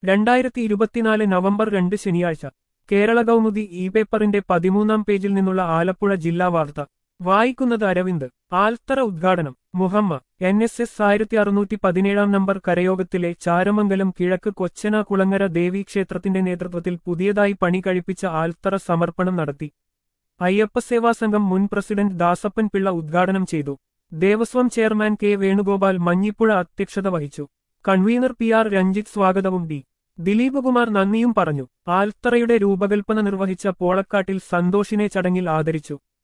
രണ്ടായിരത്തി ഇരുപത്തിനാല് നവംബർ രണ്ട് ശനിയാഴ്ച കേരള കൗമുദി ഇ പേപ്പറിന്റെ പതിമൂന്നാം പേജിൽ നിന്നുള്ള ആലപ്പുഴ ജില്ലാ വാർത്ത വായിക്കുന്നത് അരവിന്ദ് ആൽത്തറ ഉദ്ഘാടനം മുഹമ്മ എൻ എസ് എസ് ആയിരത്തി അറുന്നൂറ്റി പതിനേഴാം നമ്പർ കരയോഗത്തിലെ ചാരമംഗലം കിഴക്ക് കൊച്ചന കുളങ്ങര ദേവീക്ഷേത്രത്തിന്റെ നേതൃത്വത്തിൽ പുതിയതായി പണി കഴിപ്പിച്ച ആൽത്തറ സമർപ്പണം നടത്തി അയ്യപ്പസേവാ സംഘം മുൻ പ്രസിഡന്റ് ദാസപ്പൻ പിള്ള ഉദ്ഘാടനം ചെയ്തു ദേവസ്വം ചെയർമാൻ കെ വേണുഗോപാൽ മഞ്ഞിപ്പുഴ അധ്യക്ഷത വഹിച്ചു കൺവീനർ പി ആർ രഞ്ജിത്ത് സ്വാഗതവും ഡി ദിലീപ് കുമാർ നന്ദിയും പറഞ്ഞു ആൽത്തറയുടെ രൂപകൽപ്പന നിർവഹിച്ച പോളക്കാട്ടിൽ സന്തോഷിനെ ചടങ്ങിൽ ആദരിച്ചു